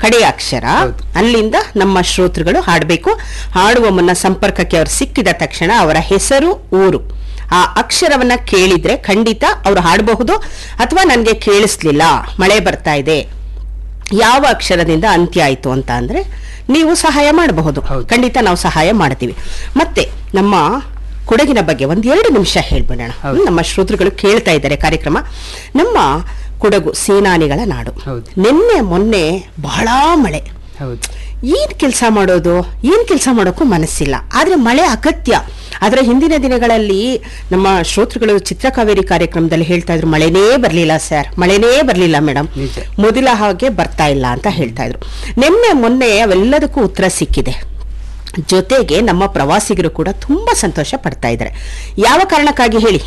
ಕಡೆಯ ಅಕ್ಷರ ಹೌದು. ಅಲ್ಲಿಂದ ನಮ್ಮ ಶ್ರೋತೃಗಳು ಹಾಡಬೇಕು ಹಾಡುವ ಮುನ್ನ ಸಂಪರ್ಕಕ್ಕೆ ಅವರು ಸಿಕ್ಕಿದ ತಕ್ಷಣ ಅವರ ಹೆಸರು ಊರು ಆ ಅಕ್ಷರವನ್ನ ಕೇಳಿದ್ರೆ ಖಂಡಿತ ಅವರು ಹಾಡಬಹುದು ಅಥವಾ ನನಗೆ ಕೇಳಿಸ್ಲಿಲ್ಲ ಮಳೆ ಬರ್ತಾ ಇದೆ ಯಾವ ಅಕ್ಷರದಿಂದ ಅಂತ್ಯ ಆಯ್ತು ಅಂತ ಅಂದ್ರೆ ನೀವು ಸಹಾಯ ಮಾಡಬಹುದು ಹೌದು. ಖಂಡಿತ ನಾವು ಸಹಾಯ ಮಾಡ್ತೀವಿ ಮತ್ತೆ ನಮ್ಮ ಕೊಡಗಿನ ಬಗ್ಗೆ ಒಂದ್ ಎರಡು ನಿಮಿಷ ಹೇಳ್ಬಿಡೋಣ ಹೌದು. ನಮ್ಮ ಶ್ರೋತೃಗಳು ಕೇಳ್ತಾ ಇದ್ದಾರೆ ಕಾರ್ಯಕ್ರಮ ನಮ್ಮ ಕೊಡಗು ಸೇನಾನಿಗಳ ನಾಡು ಹೌದು. ನಿನ್ನೆ ಮೊನ್ನೆ ಬಹಳ ಮಳೆ ಹೌದು ಏನ್ ಕೆಲಸ ಮಾಡೋದು ಏನ್ ಕೆಲಸ ಮಾಡೋಕ್ಕೂ ಮನಸ್ಸಿಲ್ಲ ಆದ್ರೆ ಮಳೆ ಅಗತ್ಯ ಆದ್ರೆ ಹಿಂದಿನ ದಿನಗಳಲ್ಲಿ ನಮ್ಮ ಶ್ರೋತೃಗಳು ಚಿತ್ರಕಾವೇರಿ ಕಾರ್ಯಕ್ರಮದಲ್ಲಿ ಹೇಳ್ತಾ ಇದ್ರು ಮಳೆನೇ ಬರ್ಲಿಲ್ಲ ಸರ್ ಮಳೆನೇ ಬರ್ಲಿಲ್ಲ ಮೇಡಮ್ ನಿಜ. ಮೊದಲ ಹಾಗೆ ಬರ್ತಾ ಇಲ್ಲ ಅಂತ ಹೇಳ್ತಾ ಇದ್ರು ನಿನ್ನೆ ಮೊನ್ನೆ ಅವೆಲ್ಲದಕ್ಕೂ ಉತ್ತರ ಸಿಕ್ಕಿದೆ ಜೊತೆಗೆ ನಮ್ಮ ಪ್ರವಾಸಿಗರು ಕೂಡ ತುಂಬಾ ಸಂತೋಷ ಪಡ್ತಾ ಇದ್ದಾರೆ ಯಾವ ಕಾರಣಕ್ಕಾಗಿ ಹೇಳಿ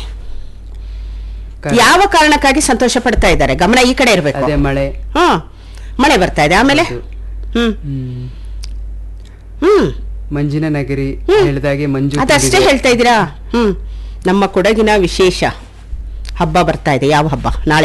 ಕ- ಯಾವ ಕಾರಣಕ್ಕಾಗಿ ಸಂತೋಷ ಪಡ್ತಾ ಇದ್ದಾರೆ ಗಮನ ಈ ಕಡೆ ಇರಬೇಕು ಅದೇ ಮಳೆ ಹಾ ಮಳೆ ಬರ್ತಾ ಇದೆ ಆಮೇಲೆ ಹೌದು. ಹ್ಮ್ ಹ್ಮ್. ಹ್ಮ್ ಮಂಜಿನ ನಗರಿ ಹ್ಮ್. ಹೇಳಿದಾಗೆ ಮಂಜು ಅದಷ್ಟೇ ಕೂಡಿದೆ. ಹೇಳ್ತಾ ಇದ್ದೀರಾ ಹ್ಮ್ ನಮ್ಮ ಕೊಡಗಿನ ವಿಶೇಷ ಹಬ್ಬ ಬರ್ತಾ ಇದೆ ಯಾವ ಹಬ್ಬ ನಾಳೆ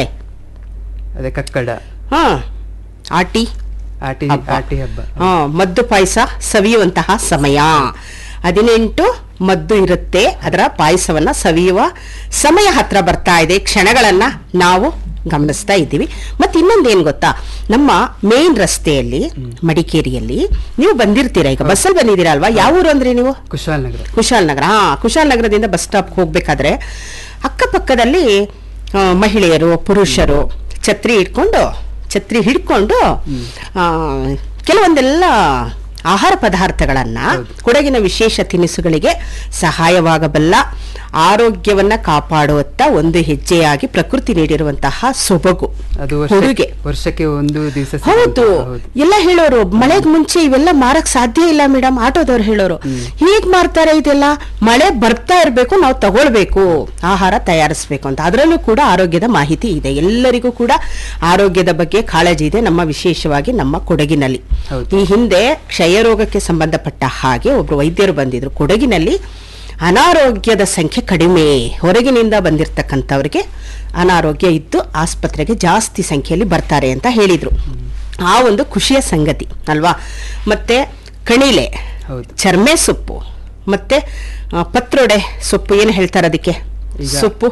ಅದೇ ಕಕ್ಕಡ ಹಾ ಆಟಿ ಆಟಿ ಹಬ್ಬ. ಆಟಿ ಹಬ್ಬ ಹಾ ಮದ್ದು ಪಾಯಸ ಸವಿಯುವಂತಹ ಸಮಯ ಹದಿನೆಂಟು ಮದ್ದು ಇರುತ್ತೆ ಅದರ ಪಾಯಸವನ್ನ ಸವಿಯುವ ಸಮಯ ಹತ್ರ ಬರ್ತಾ ಇದೆ ಕ್ಷಣಗಳನ್ನ ನಾವು ಗಮನಿಸ್ತಾ ಇದ್ದೀವಿ ಮತ್ತೆ ಇನ್ನೊಂದೇನ್ ಗೊತ್ತಾ ನಮ್ಮ ಮೇನ್ ರಸ್ತೆಯಲ್ಲಿ ಮಡಿಕೇರಿಯಲ್ಲಿ ನೀವು ಬಂದಿರ್ತೀರಾ ಈಗ ಬಸ್ಸಲ್ಲಿ ಬಂದಿದ್ದೀರಾ ಅಲ್ವಾ ಯಾವ ಊರು ಅಂದ್ರೆ ನೀವು ಕುಶಾಲನಗರ ಕುಶಾಲನಗರ ಹಾ ಕುಶಾಲನಗರದಿಂದ ಬಸ್ ಸ್ಟಾಪ್ ಹೋಗ್ಬೇಕಾದ್ರೆ ಅಕ್ಕಪಕ್ಕದಲ್ಲಿ ಆ, ಮಹಿಳೆಯರು ಪುರುಷರು ಛತ್ರಿ ಇಟ್ಕೊಂಡು ಛತ್ರಿ ಹಿಡ್ಕೊಂಡು ಆ, ಕೆಲವೊಂದೆಲ್ಲ ಆಹಾರ ಪದಾರ್ಥಗಳನ್ನ ಹೌದು. ಕೊಡಗಿನ ವಿಶೇಷ ತಿನಿಸುಗಳಿಗೆ ಸಹಾಯವಾಗಬಲ್ಲ ಆರೋಗ್ಯವನ್ನ ಕಾಪಾಡುವತ್ತ ಒಂದು ಹೆಜ್ಜೆಯಾಗಿ ಪ್ರಕೃತಿ ನೀಡಿರುವಂತಹ ಸೊಬಗು ಅದು ಹುಡುಗೆ ವರ್ಷಕ್ಕೆ ವರ್ಷಕ್ಕೆ ಒಂದು ದಿವಸ ಹೌದು ಎಲ್ಲ ಹೇಳೋರು ಮಳೆಗ್ ಮುಂಚೆ ಇವೆಲ್ಲ ಮಾರಕ್ ಸಾಧ್ಯ ಇಲ್ಲ ಮೇಡಮ್ ಆಟೋದವ್ರು ಹೇಳೋರು ಹೀಗ್ ಮಾರ್ತಾರೆ ಇದೆಲ್ಲ ಮಳೆ ಬರ್ತಾ ಇರ್ಬೇಕು ನಾವು ತಗೊಳ್ಬೇಕು ಆಹಾರ ತಯಾರಿಸ್ಬೇಕು ಅಂತ ಅದರಲ್ಲೂ ಕೂಡ ಆರೋಗ್ಯದ ಮಾಹಿತಿ ಇದೆ ಎಲ್ಲರಿಗೂ ಕೂಡ ಆರೋಗ್ಯದ ಬಗ್ಗೆ ಕಾಳಜಿ ಇದೆ ನಮ್ಮ ವಿಶೇಷವಾಗಿ ನಮ್ಮ ಕೊಡಗಿನಲ್ಲಿ ಹೌದು. ಈ ಹಿಂದೆ ಕ್ಷಯರೋಗಕ್ಕೆ ಸಂಬಂಧಪಟ್ಟ ಹಾಗೆ ಒಬ್ರು ವೈದ್ಯರು ಬಂದಿದ್ರು ಕೊಡಗಿನಲ್ಲಿ ಅನಾರೋಗ್ಯದ ಸಂಖ್ಯೆ ಕಡಿಮೆ ಹೊರಗಿನಿಂದ ಬಂದಿರತಕ್ಕಂಥವ್ರಿಗೆ ಅನಾರೋಗ್ಯ ಇದ್ದು ಆಸ್ಪತ್ರೆಗೆ ಜಾಸ್ತಿ ಸಂಖ್ಯೆಯಲ್ಲಿ ಬರ್ತಾರೆ ಅಂತ ಹೇಳಿದ್ರು ಆ ಒಂದು ಖುಷಿಯ ಸಂಗತಿ ಅಲ್ವಾ ಮತ್ತೆ ಕಣಿಲೆ ಹೌದು. ಚರ್ಮೆ ಸೊಪ್ಪು ಮತ್ತೆ ಆ, ಪತ್ರೊಡೆ ಸೊಪ್ಪು ಏನು ಹೇಳ್ತಾರೆ ಅದಕ್ಕೆ ಈಗ- ಸೊಪ್ಪು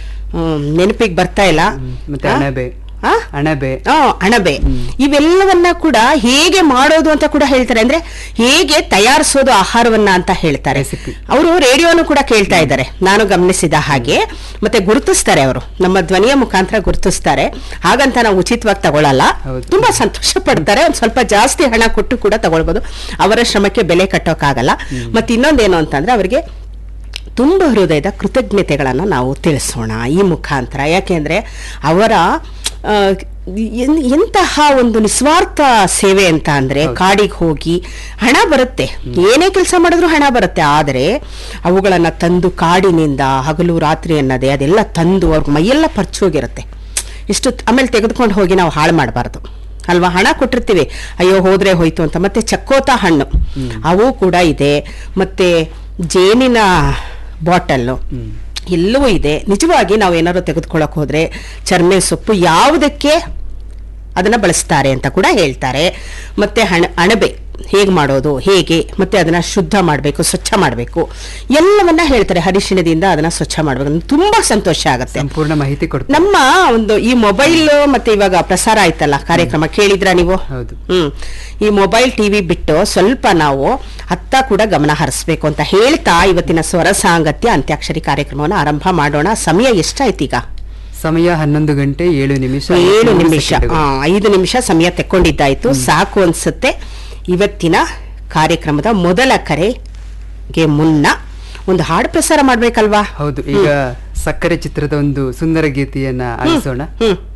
ನೆನಪಿಗೆ ಬರ್ತಾ ಇಲ್ಲ ಮತ್ತೆ ಆ? ಅಣಬೆ ಆ? ಅಣಬೆ ಆ, ಅಣಬೆ ಇವೆಲ್ಲವನ್ನ ಕೂಡ ಹೇಗೆ ಮಾಡೋದು ಅಂತ ಕೂಡ ಹೇಳ್ತಾರೆ ಅಂದ್ರೆ ಹೇಗೆ ತಯಾರಿಸೋದು ಆಹಾರವನ್ನ ಅಂತ ಹೇಳ್ತಾರೆ Recipe. ಅವರು ರೇಡಿಯೋನು ಕೂಡ ಕೇಳ್ತಾ ಇದ್ದಾರೆ ನಾನು ಗಮನಿಸಿದ ಹಾಗೆ ಮತ್ತೆ ಗುರುತಿಸ್ತಾರೆ ಅವರು ನಮ್ಮ ಧ್ವನಿಯ ಮುಖಾಂತರ ಗುರುತಿಸ್ತಾರೆ ಹಾಗಂತ ನಾವು ಉಚಿತವಾಗಿ ತಗೊಳ್ಳಲ್ಲ ಹೌದು. ತುಂಬಾ ಸಂತೋಷ ಪಡ್ತಾರೆ ಒಂದ್ ಸ್ವಲ್ಪ ಜಾಸ್ತಿ ಹಣ ಕೊಟ್ಟು ಕೂಡ ತಗೊಳ್ಬೋದು ಅವರ ಶ್ರಮಕ್ಕೆ ಬೆಲೆ ಕಟ್ಟೋಕ್ಕಾಗಲ್ಲ ಮತ್ತೆ ಇನ್ನೊಂದೇನು ಅಂತಂದ್ರೆ ಅವರಿಗೆ ತುಂಬ ಹೃದಯದ ಕೃತಜ್ಞತೆಗಳನ್ನು ನಾವು ತಿಳಿಸೋಣ ಈ ಮುಖಾಂತರ ಯಾಕೆಂದ್ರೆ ಅವರ ಆ, ಎನ್- ಎಂತಹ ಒಂದು ನಿಸ್ವಾರ್ಥ ಸೇವೆ ಅಂತ ಅಂದ್ರೆ ಕಾಡಿಗೆ ಹೋಗಿ ಹಣ ಬರುತ್ತೆ ಏನೇ ಕೆಲಸ ಮಾಡಿದ್ರು ಹಣ ಬರುತ್ತೆ ಆದರೆ ಅವುಗಳನ್ನ ತಂದು ಕಾಡಿನಿಂದ ಹಗಲು ರಾತ್ರಿ ಅನ್ನೋದೇ ಅದೆಲ್ಲ ತಂದು ಅವ್ರ ಮೈಯೆಲ್ಲ ಪರ್ಚೋಗಿರುತ್ತೆ ಇಷ್ಟು ಆಮೇಲೆ ತೆಗೆದುಕೊಂಡು ಹೋಗಿ ನಾವು ಹಾಳು ಮಾಡಬಾರ್ದು ಅಲ್ವಾ ಹಣ ಕೊಟ್ಟಿರ್ತೀವಿ ಅಯ್ಯೋ ಹೋದ್ರೆ ಹೋಯ್ತು ಅಂತ ಮತ್ತೆ ಚಕ್ಕೋತ ಹಣ್ಣು ಅವು ಕೂಡ ಇದೆ ಮತ್ತೆ ಜೇನಿನ ಬಾಟಲ್ಲು ಎಲ್ಲವೂ ಇದೆ ನಿಜವಾಗಿ ನಾವು ಏನಾದ್ರು ತೆಗೆದುಕೊಳ್ಳಕ್ ಹೋದ್ರೆ ಚರ್ಮೆ ಸೊಪ್ಪು ಯಾವುದಕ್ಕೆ ಅದನ್ನ ಬಳಸ್ತಾರೆ ಅಂತ ಕೂಡ ಹೇಳ್ತಾರೆ ಮತ್ತೆ ಹಣ ಅಣಬೆ ಹೇಗೆ ಮಾಡೋದು ಹೇಗೆ ಮತ್ತೆ ಅದನ್ನ ಶುದ್ಧ ಮಾಡಬೇಕು ಸ್ವಚ್ಛ ಮಾಡಬೇಕು ಎಲ್ಲವನ್ನ ಹೇಳ್ತಾರೆ ಹರಿಶಿಣದಿಂದ ಅದನ್ನ ಸ್ವಚ್ಛ ಮಾಡಬೇಕು ತುಂಬಾ ಸಂತೋಷ ಆಗುತ್ತೆ ಸಂಪೂರ್ಣ ಮಾಹಿತಿ ಕೊಡ್ತಾರೆ ನಮ್ಮ ಒಂದು ಈ ಮೊಬೈಲ್ ಮತ್ತೆ ಇವಾಗ ಪ್ರಸಾರ ಆಯ್ತಲ್ಲ ಕಾರ್ಯಕ್ರಮ ಕೇಳಿದ್ರ ನೀವು ಹೌದು ಹ್ಮ್ ಈ ಮೊಬೈಲ್ ಟಿವಿ ಬಿಟ್ಟು ಸ್ವಲ್ಪ ನಾವು ಅತ್ತ ಕೂಡ ಗಮನ ಹರಿಸ್ಬೇಕು ಅಂತ ಹೇಳ್ತಾ ಇವತ್ತಿನ ಸ್ವರ ಸಾಂಗತ್ಯ ಅಂತ್ಯಾಕ್ಷರಿ ಕಾರ್ಯಕ್ರಮವನ್ನು ಆರಂಭ ಮಾಡೋಣ ಸಮಯ ಎಷ್ಟಾಯ್ತು ಈಗ ಸಮಯ ಹನ್ನೊಂದು ಗಂಟೆ ಏಳು ನಿಮಿಷ ಏಳು ಐವತ್ಮೂರು ನಿಮಿಷ ಸೆಕೆಂಡುಗಳು. ಆ, ಐದು ನಿಮಿಷ ಸಮಯ ತೆಕ್ಕೊಂಡಿದ್ದಾಯ್ತು ಸಾಕು ಅನ್ಸುತ್ತೆ ಇವತ್ತಿನ ಕಾರ್ಯಕ್ರಮದ ಮೊದಲ ಕರೆಗೆ ಮುನ್ನ ಒಂದು ಹಾಡು ಪ್ರಸಾರ ಮಾಡ್ಬೇಕಲ್ವಾ ಹೌದು ಈಗ ಸಕ್ಕರೆ ಚಿತ್ರದ ಒಂದು ಸುಂದರ ಗೀತೆಯನ್ನ ಆಲಿಸೋಣ ಹ್ಮ್